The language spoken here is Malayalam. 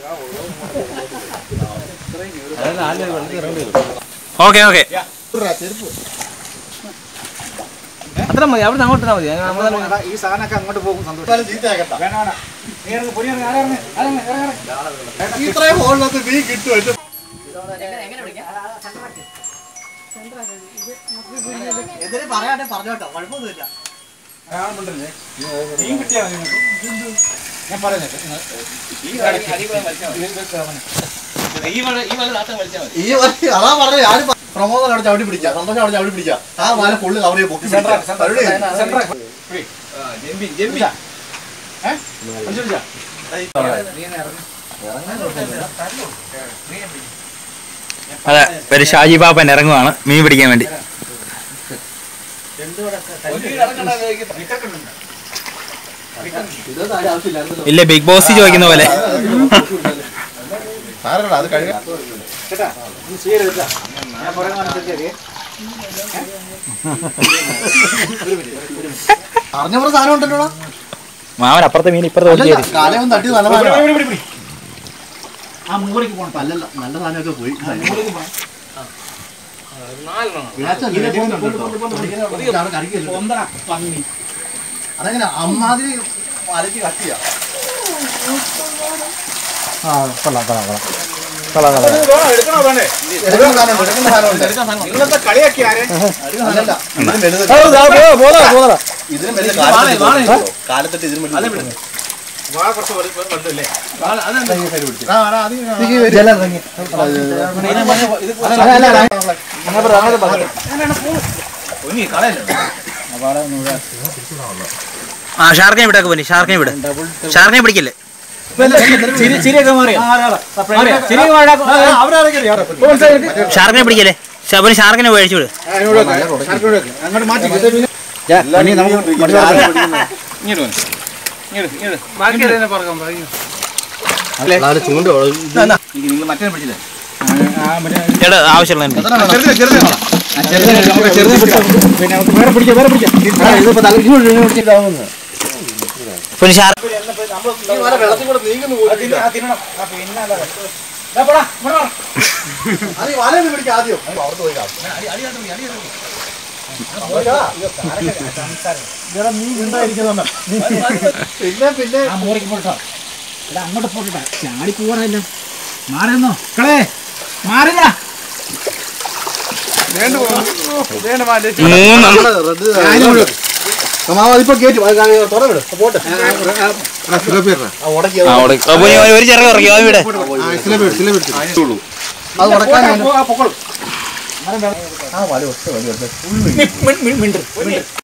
ഓക്കെ ഓക്കെ അത്ര മതി അവിടെ അങ്ങോട്ട് മതി നമ്മൾ എടാ, ഈ സാധനമൊക്കെ അങ്ങോട്ട് പോകും സന്തോഷം ചീത്തയാക്കണ്ട വേണ്ട വേണ്ട നീ ഇറങ്ങ്, പൊടി ഇറങ്ങ്, ആടെ ഇറങ്ങ്, ആടെ ഇറങ്ങ്, ഇറങ്ങ്, ഇറങ്ങ്. ഇത്രയും ഹോളിനകത്ത് നീ കിട്ടും എതിരെ പറയാട്ടെ പറഞ്ഞോട്ടോ കുഴപ്പമൊന്നുമില്ല അയാൾ മിണ്ടല്ലേ? മീൻ കിട്ടിയാ മതി നിങ്ങൾക്ക്. ഞാൻ പറയുന്നത് ഈ കടയ്ക്ക് ഇത് അവന്. ഈ വല ഈ വല നാട്ടം വലിച്ചാൽ മതി ഈ വണ്ടി അതാ പറഞ്ഞ ഞാൻ പ്രമോദം അവിടെ ചവിട്ടി പിടിക്കാം സന്തോഷം അവിടെ ചവിട്ടി പിടിക്കാം ആ വല ഫുള്ള് കവറിയെ പൊക്കി സെൻട്രാ, പിടിക്കാം. സെൻട്രാ, അവിടെ സെൻട്രാ. ഫ്രീ. ജെമ്പി ജെമ്പി ഏ? അടിച്ചു പിടിച്ചാ? നീ ഒന്ന് ഇറങ്ങ്. അതെ ഒരു ഷാജി പാപ്പൻ ഇറങ്ങുവാണ് മീൻ പിടിക്കാൻ വേണ്ടി ഇതൊന്നും അതിന്റെ ആവശ്യമില്ലായിരുന്നല്ലോ. ഇല്ല ബിഗ് ബോസ് ചോദിക്കുന്ന പോലെ സാരമില്ല, അത് കഴുകാം കേട്ടാ? നീ ചെയ്യരുത് കേട്ടാ. ഞാൻ പറയുന്ന അനുസരിച്ചേ. അറിഞ്ഞ പോലെ സാധനം ഉണ്ടല്ലോ മാമൻ അപ്പുറത്തെ മീൻ ഇപ്പുറത്തെ വലിച്ചു കയറി കാലം തട്ടി നല്ല പിടി, സാധനം പിടി, പിടി, പിടി. ആ മൂലയ്ക്ക് പോകണം അല്ലല്ല നല്ല സാധനമൊക്കെ പോയി മൂലയ്ക്ക് പോകണം ഒന്നര പന്നി അതെങ്ങനെ അമ്മാതിരി വലക്ക് കട്ടിയാ എടുക്കണോ വേണ്ടേ എടുക്കുന്ന സാധനം ഉണ്ട്, എടുക്കുന്ന സാധനം ഉണ്ട്, എടുക്കുന്ന സാധനം ഉണ്ട്. നിങ്ങളെന്താ കളിയാക്കി ആരെ അല്ലല്ല, ഇതിലും വലുത് ഇതിലും വലുത് കാലത്തെട്ട് കാലത്തെട്ട് ഇതിലും വലുത് വാഴ കുറച്ച് വലു- വലുതല്ലേ ആ ഷാർക്കിനെ വിടാക്ക് പോനി ഷാർക്കിനെ വിട് ഷാർക്കിനെ പിടിക്കല്ലേ ചിരിയൊക്കെ മാറിയോ ഷാർക്കിനെ പിടിക്കല്ലേ ശബന് ഷാർക്കിനെ മേടിച്ചു വിട് അങ്ങോട്ട് മാറ്റി ചൂണ്ട നിങ്ങൾ മറ്റേ പിടിച്ചില്ലേ ചേട്ടാ ആവശ്യമുള്ള ചെറുതിനെ ചെറുതിനെ വേണം. ആ, ചെറുതിനെ നമുക്ക് ചെറുതിനെ പിടിക്കാം പിന്നെ നമുക്ക് വേറെ പിടിക്കാം വേറെ പിടിക്കാം പിന്നെ ഷാർ വെള്ളത്തിൽ കൂടെ നീങ്ങുന്നു ആ, തിന്ന- ആ, തിന്നണം ആ, പിന്നെ അല്ലാതെ. ദാ പോടാ, ഇങ്ങോട്ട് വാ. അത് ഈ വലയൊന്ന് പിടിക്കാം ആദ്യം അവിടുത്തെ പോയി കാണും പിന്നെ പിന്നെ ആ മൂലയ്ക്ക് പോട്ടോ എടാ അങ്ങോട്ട് പോട്ടെ ചാടി പോവാനല്ലോ മാറിയെന്നോ കളേ മാറില്ല മൂന്ന് അതിപ്പോ കേട്ടു തുറവിട് പോട്ടെ ആ, ഉടക്കി അത് ആ, അവിടെ- അപ്പൊ ഇനി ഒരു ചെറുക്കം ഇറക്കി അത് വിടെ അത് ഉടക്കാൻ ഞാൻ- പൊക്കോളും ആ വല ഒറ്റ വലിയ മിണ്ട്